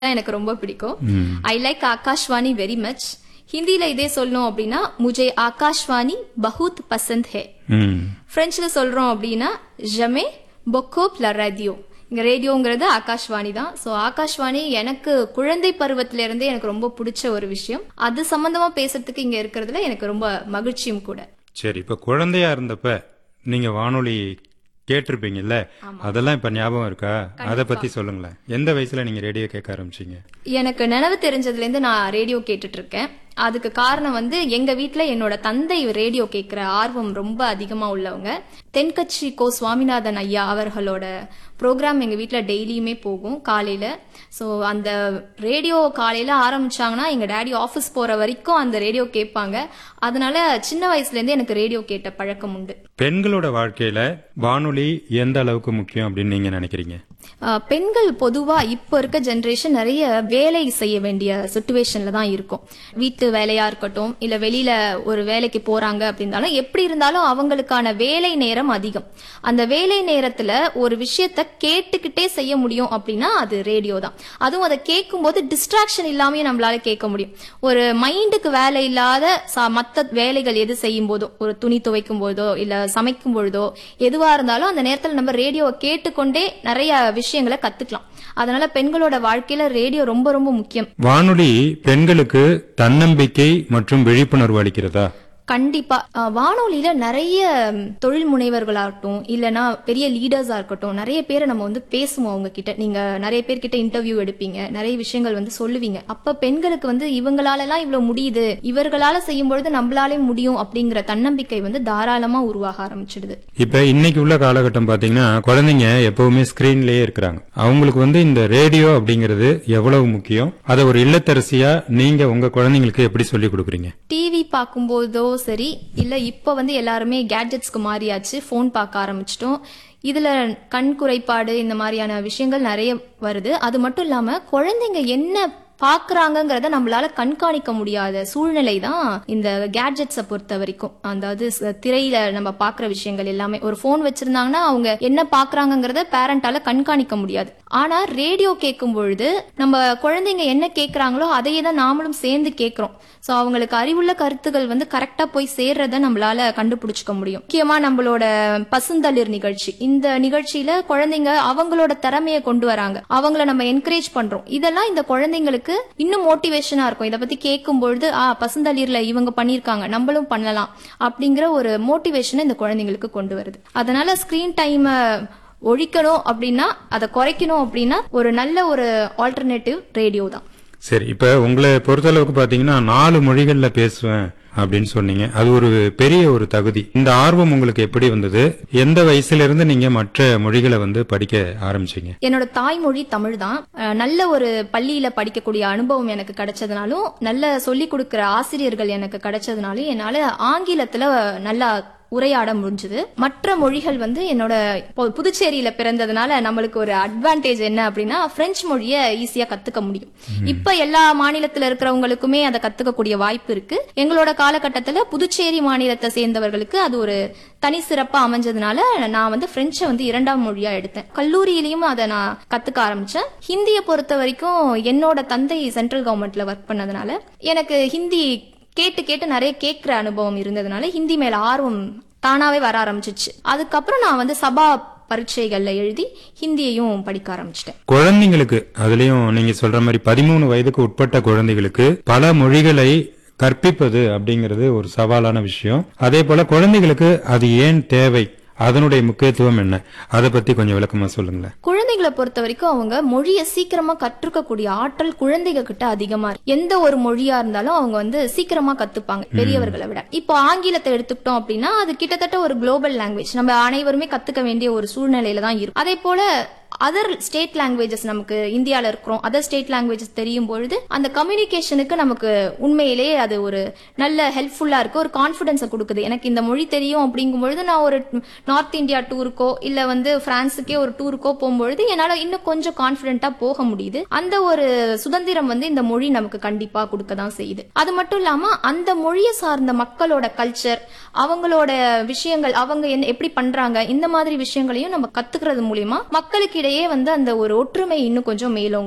தான் எனக்கு ரொம்ப பிடிக்கும் I like Akashvani very much ஹிந்தில இதே சொல்லணும் அப்படின்னா முஜே ஆகாஷ்வாணி பஹுத் பசந்த் ஹே ம் பிரெஞ்சுல சொல்றோம் அப்படின்னா ஜமே பொக்கோப் ல ரேடியோ இங்க ரேடியோங்கிறது ஆகாஷ்வாணி தான் சோ ஆகாஷ்வாணி எனக்கு குழந்தை பருவத்தில இருந்தே எனக்கு ரொம்ப பிடிச்ச ஒரு விஷயம் அது சம்பந்தமா பேசுறதுக்கு இங்க இருக்கிறதுல எனக்கு ரொம்ப மகிழ்ச்சியும் கூட சரி இப்ப குழந்தையா இருந்தப்ப நீங்க வானொலி கேட்டிருப்பீங்கல்ல அதெல்லாம் இப்ப ஞாபகம் இருக்கா அத பத்தி சொல்லுங்களேன் எந்த வயசுல நீங்க ரேடியோ கேட்க ஆரம்பிச்சீங்க எனக்கு நினைவு தெரிஞ்சதுல இருந்து நான் ரேடியோ கேட்டுட்டு இருக்கேன் அதுக்கு காரணம் வந்து எங்க வீட்ல என்னோட தந்தை ரேடியோ கேட்கிற ஆர்வம் ரொம்ப அதிகமா உள்ளவங்க தென்கட்சி கோ சுவாமிநாதன் ஐயா அவர்களோட ப்ரோக்ராம் எங்க வீட்ல டெய்லியுமே போகும் காலையில சோ அந்த ரேடியோ காலையில ஆரம்பிச்சாங்கன்னா எங்க டேடி ஆபீஸ் போற வரைக்கும் அந்த ரேடியோ கேட்பாங்க அதனால சின்ன வயசுல இருந்தே எனக்கு ரேடியோ கேட்ட பழக்கம் உண்டு பெண்களோட வாழ்க்கையில வானொலி எந்த அளவுக்கு முக்கியம் அப்படின்னு நீங்க நினைக்கிறீங்க ஆஹ் பெண்கள் பொதுவா இப்ப இருக்க ஜெனரேஷன் நிறைய வேலை செய்ய வேண்டிய சுச்சுவேஷன்ல தான் இருக்கும் வீட்டு வேலையா இருக்கட்டும் இல்ல வெளியில ஒரு வேலைக்கு போறாங்க அப்படின்னாலும் எப்படி இருந்தாலும் அவங்களுக்கான வேலை நேரம் அதிகம் அந்த வேலை நேரத்துல ஒரு விஷயத்த கேட்டுக்கிட்டே செய்ய முடியும் அப்படின்னா அது ரேடியோ தான் அதுவும் அதை கேட்கும்போது டிஸ்ட்ராக்ஷன் இல்லாமயே நம்மளால கேட்க முடியும் ஒரு மைண்டுக்கு வேலை இல்லாத ச- மத்த வேலைகள் எது செய்யும் போதோ ஒரு துணி துவைக்கும் போதோ இல்ல சமைக்கும் பொழுதோ எதுவா இருந்தாலும் அந்த நேரத்துல நம்ம ரேடியோவை கேட்டுக்கொண்டே நிறைய விஷயங்களை கத்துக்கலாம் அதனால பெண்களோட வாழ்க்கையில ரேடியோ ரொம்ப ரொம்ப முக்கியம் வானொலி பெண்களுக்கு தன்னம்பிக்கை மற்றும் விழிப்புணர்வு அளிக்கிறதா கண்டிப்பா அஹ், வானொலியில நிறைய ம், தொழில் முனைவர்களாகட்டும் இல்லனா பெரிய லீடர்ஸா இருக்கட்டும் நிறைய பேரை நம்ம வந்து பேசுவோம் அவங்க கிட்ட நீங்க நிறைய பேர்கிட்ட இன்டர்வியூ எடுப்பீங்க நிறைய விஷயங்கள் வந்து சொல்லுவீங்க அப்ப பெண்களுக்கு வந்து இவங்களால எல்லாம் இவ்வளவு முடியுது இவர்களால செய்யும் பொழுது நம்மளாலே முடியும் அப்படிங்கிற தன்னம்பிக்கை வந்து தாராளமா உருவாக ஆரம்பிச்சிடுது இப்ப இன்னைக்கு உள்ள காலகட்டம் பாத்தீங்கன்னா குழந்தைங்க எப்பவுமே ஸ்கிரீன்லயே இருக்கிறாங்க அவங்களுக்கு வந்து இந்த ரேடியோ அப்படிங்கிறது எவ்வளவு முக்கியம் அதை ஒரு இல்லத்தரசியா நீங்க உங்க குழந்தைங்களுக்கு எப்படி சொல்லி கொடுக்குறீங்க டிவி பார்க்கும்போதோ சரி இல்ல இப்ப வந்து எல்லாருமே கேட்ஜெட்ஸ்க்கு மாறியாச்சு ஃபோன் பார்க்க ஆரம்பிச்சிட்டோம் இதுல கண் குறைபாடு இந்த மாதிரியான விஷயங்கள் நிறைய வருது அது மட்டும் இல்லாம குழந்தைங்க என்ன பாக்குறாங்கங்கிறத நம்மளால கண்காணிக்க முடியாத சூழ்நிலை தான் இந்த கேட்ஜெட்ஸை பொறுத்த வரைக்கும் அதாவது ச- திரையில நம்ம பாக்குற விஷயங்கள் எல்லாமே ஒரு ஃபோன் வச்சிருந்தாங்கன்னா அவங்க என்ன பாக்குறாங்கங்கிறத பேரண்டால கண்காணிக்க முடியாது ஆனா ரேடியோ கேட்கும் பொழுது நம்ம குழந்தைங்க என்ன கேக்குறாங்களோ அதையே தான் நாமளும் சேர்ந்து கேக்குறோம் சோ அவங்களுக்கு அறிவுள்ள கருத்துக்கள் வந்து கரெக்டா போய் சேர்றத நம்மளால கண்டுபிடிச்சுக்க முடியும் முக்கியமா நம்மளோட பசுந்தளிர் நிகழ்ச்சி இந்த நிகழ்ச்சியில குழந்தைங்க அவங்களோட திறமையை கொண்டு வராங்க அவங்கள நம்ம என்கரேஜ் பண்றோம் இதெல்லாம் இந்த குழந்தைங்களுக்கு இன்னும் மோட்டிவேஷனா இருக்கும் இத பத்தி கேட்கும் பொழுது ஆ பசுந்தளிர்ல இவங்க பண்ணிருக்காங்க நம்மளும் பண்ணலாம் அப்படிங்கிற ஒரு மோட்டிவேஷனை இந்த குழந்தைங்களுக்கு கொண்டு வருது அதனால ஸ்கிரீன் டைம் ஒழிக்கணும் அப்படின்னா அதை குறைக்கணும் அப்படின்னா ஒரு நல்ல ஒரு ஆல்டர்னேட்டிவ் ரேடியோ தான் சரி இப்ப உங்களை பொறுத்தளவுக்கு பாத்தீங்கன்னா நாலு மொழிகள்ல பேசுவேன் அப்படின்னு சொன்னீங்க அது ஒரு பெரிய ஒரு தகுதி இந்த ஆர்வம் உங்களுக்கு எப்படி வந்தது எந்த வயசுல இருந்து நீங்க மற்ற மொழிகளை வந்து படிக்க ஆரம்பிச்சீங்க என்னோட தாய்மொழி தமிழ் தான் அஹ் நல்ல ஒரு பள்ளியில படிக்கக்கூடிய அனுபவம் எனக்கு கிடைச்சதுனாலும் நல்ல சொல்லிக் கொடுக்கிற ஆசிரியர்கள் எனக்கு கிடைச்சதுனாலும் என்னால ஆங்கிலத்துல நல்லா உரையாட முடிஞ்சது மற்ற மொழிகள் வந்து என்னோட இப்போ புதுச்சேரியில பிறந்ததுனால நம்மளுக்கு ஒரு அட்வான்டேஜ் என்ன அப்படின்னா பிரெஞ்சு மொழியை ஈஸியா கத்துக்க முடியும் இப்ப எல்லா மாநிலத்துல இருக்கிறவங்களுக்குமே அதை கத்துக்கக்கூடிய வாய்ப்பு இருக்கு எங்களோட காலகட்டத்துல புதுச்சேரி மாநிலத்தை சேர்ந்தவர்களுக்கு அது ஒரு தனி சிறப்பா அமைஞ்சதுனால நான் வந்து பிரெஞ்சை வந்து இரண்டாம் மொழியா எடுத்தேன் கல்லூரியிலயும் அதை நான் கத்துக்க ஆரம்பிச்சேன் ஹிந்தியை பொறுத்த வரைக்கும் என்னோட தந்தை சென்ட்ரல் கவர்மெண்ட்ல ஒர்க் பண்ணதுனால எனக்கு ஹிந்தி கேட்டு கேட்டு நிறைய கேட்கிற அனுபவம் இருந்ததுனால ஹிந்தி மேல ஆர்வம் தானாவே வர ஆரம்பிச்சிச்சு அதுக்கப்புறம் நான் வந்து சபா பரீட்சைகள்ல எழுதி ஹிந்தியையும் படிக்க ஆரம்பிச்சிட்டேன் குழந்தைங்களுக்கு அதுலயும் நீங்க சொல்ற மாதிரி பதிமூணு வயதுக்கு உட்பட்ட குழந்தைகளுக்கு பல மொழிகளை கற்பிப்பது அப்படிங்கிறது ஒரு சவாலான விஷயம் அதே போல குழந்தைகளுக்கு அது ஏன் தேவை அதனுடைய முக்கியத்துவம் என்ன அதை பத்தி கொஞ்சம் விளக்கமா சொல்லுங்களேன் குழந்தைகளை பொறுத்த வரைக்கும் அவங்க மொழியை சீக்கிரமா கற்றுக்கக்கூடிய ஆற்றல் குழந்தைங்க கிட்ட அதிகமா இருக்கு எந்த ஒரு மொழியா இருந்தாலும் அவங்க வந்து சீக்கிரமா கத்துப்பாங்க பெரியவர்களை விட இப்போ ஆங்கிலத்தை எடுத்துக்கிட்டோம் அப்படின்னா அது கிட்டத்தட்ட ஒரு குளோபல் லாங்குவேஜ் நம்ம அனைவருமே கத்துக்க வேண்டிய ஒரு சூழ்நிலையில தான் இருக்கும் அதே போல அதர் ஸ்டேட் லாங்குவேஜஸ் நமக்கு இந்தியால இருக்கிறோம் அதர் ஸ்டேட் லாங்குவேஜஸ் தெரியும் பொழுது அந்த கம்யூனிகேஷனுக்கு நமக்கு உண்மையிலேயே அது ஒரு நல்ல ஹெல்ப்ஃபுல்லா இருக்கு ஒரு கான்பிடன்ஸை கொடுக்குது எனக்கு இந்த மொழி தெரியும் அப்படிங்கும் பொழுது நான் ஒரு நார்த் இந்தியா டூருக்கோ இல்ல வந்து பிரான்ஸுக்கே ஒரு டூருக்கோ போகும்பொழுது என்னால இன்னும் கொஞ்சம் கான்பிடென்ட்டா போக முடியுது அந்த ஒரு சுதந்திரம் வந்து இந்த மொழி நமக்கு கண்டிப்பா கொடுக்க தான் செய்யுது அது மட்டும் இல்லாம அந்த மொழியை சார்ந்த மக்களோட கல்ச்சர் அவங்களோட விஷயங்கள் அவங்க என்ன எப்படி பண்றாங்க இந்த மாதிரி விஷயங்களையும் நம்ம கத்துக்கிறது மூலியமா மக்களுக்கு இடையே வந்து அந்த ஒரு ஒற்றுமை இன்னும் கொஞ்சம் மேலோங்குது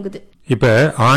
இப்ப